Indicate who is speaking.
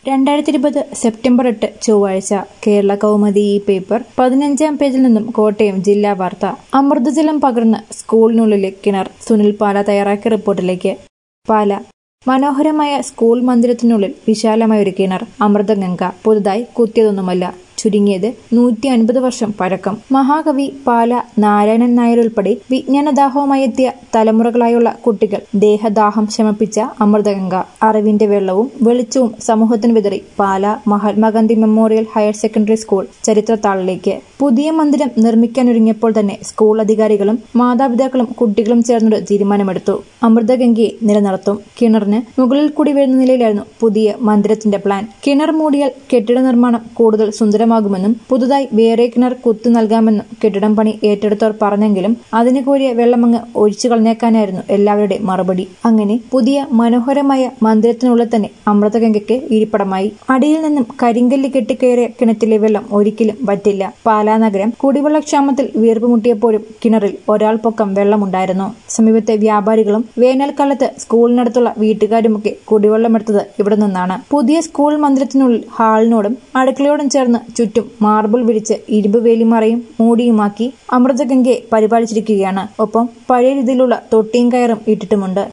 Speaker 1: രണ്ടായിരത്തി ഇരുപത് സെപ്റ്റംബർ എട്ട് ചൊവ്വാഴ്ച കേരള കൗമുദി ഈ പേപ്പർ പതിനഞ്ചാം പേജിൽ നിന്നും കോട്ടയം ജില്ലാ വാർത്ത അമൃതജലം പകർന്ന് സ്കൂളിനുള്ളിലെ കിണർ സുനിൽ പാല തയ്യാറാക്കിയ റിപ്പോർട്ടിലേക്ക് പാല മനോഹരമായ സ്കൂൾ മന്ദിരത്തിനുള്ളിൽ വിശാലമായ ഒരു കിണർ അമൃതഗംഗ പുതുതായി കുത്തിയതൊന്നുമല്ല ചുരുങ്ങിയത് നൂറ്റി അൻപത് വർഷം പഴക്കം മഹാകവി പാല നാരായണൻ നായർ ഉൾപ്പെടെ വിജ്ഞാനദാഹവുമായി എത്തിയ തലമുറകളായുള്ള കുട്ടികൾ ദേഹദാഹം ശമിപ്പിച്ച അമൃതഗംഗ അറിവിന്റെ വെള്ളവും വെളിച്ചവും സമൂഹത്തിന് വിതറി Pala Mahatma Gandhi memorial higher secondary school ചരിത്രത്താളിലേക്ക് പുതിയ മന്ദിരം നിർമ്മിക്കാനൊരുങ്ങിയപ്പോൾ തന്നെ സ്കൂൾ അധികാരികളും മാതാപിതാക്കളും കുട്ടികളും ചേർന്നൊരു തീരുമാനമെടുത്തു അമൃതഗംഗയെ നിലനിർത്തും കിണറിന് മുകളിൽ കൂടി വീഴുന്ന നിലയിലായിരുന്നു പുതിയ മന്ദിരത്തിന്റെ പ്ലാൻ കിണർ മൂടിയാൽ കെട്ടിട നിർമ്മാണം കൂടുതൽ സുന്ദരമാകുമെന്നും പുതുതായി വേറെ കിണർ കുത്തു നൽകാമെന്നും കെട്ടിടം പണി ഏറ്റെടുത്തവർ പറഞ്ഞെങ്കിലും അതിന് കോരിയ വെള്ളമങ്ങ് ഒഴിച്ചു കളഞ്ഞേക്കാനായിരുന്നു എല്ലാവരുടെയും മറുപടി അങ്ങനെ പുതിയ മനോഹരമായ മന്ദിരത്തിനുള്ളിൽ തന്നെ അമൃതഗംഗയ്ക്ക് ഇരിപ്പിടമായി അടിയിൽ നിന്നും കരിങ്കല്ല് കെട്ടിക്കയറിയ കിണറ്റിലെ വെള്ളം ഒരിക്കലും വറ്റില്ല പാലാ നഗരം കുടിവെള്ളക്ഷാമത്തിൽ വീർപ്പുമുട്ടിയപ്പോഴും കിണറിൽ ഒരാൾ പൊക്കം വെള്ളമുണ്ടായിരുന്നു സമീപത്തെ വ്യാപാരികളും വേനൽക്കാലത്ത് സ്കൂളിനടുത്തുള്ള വീട്ടുകാരുമൊക്കെ കുടിവെള്ളമെടുത്തത് ഇവിടെ നിന്നാണ് പുതിയ സ്കൂൾ മന്ദിരത്തിനുള്ളിൽ ഹാളിനോടും അടുക്കളയോടും ചേർന്ന് ചുറ്റും മാർബിൾ വിരിച്ച് ഇരുമ്പ് വേലിമറയും മൂടിയുമാക്കി അമൃതഗംഗയെ പരിപാലിച്ചിരിക്കുകയാണ് ഒപ്പം പഴയ രീതിയിലുള്ള തൊട്ടിയും കയറും ഇട്ടിട്ടുമുണ്ട്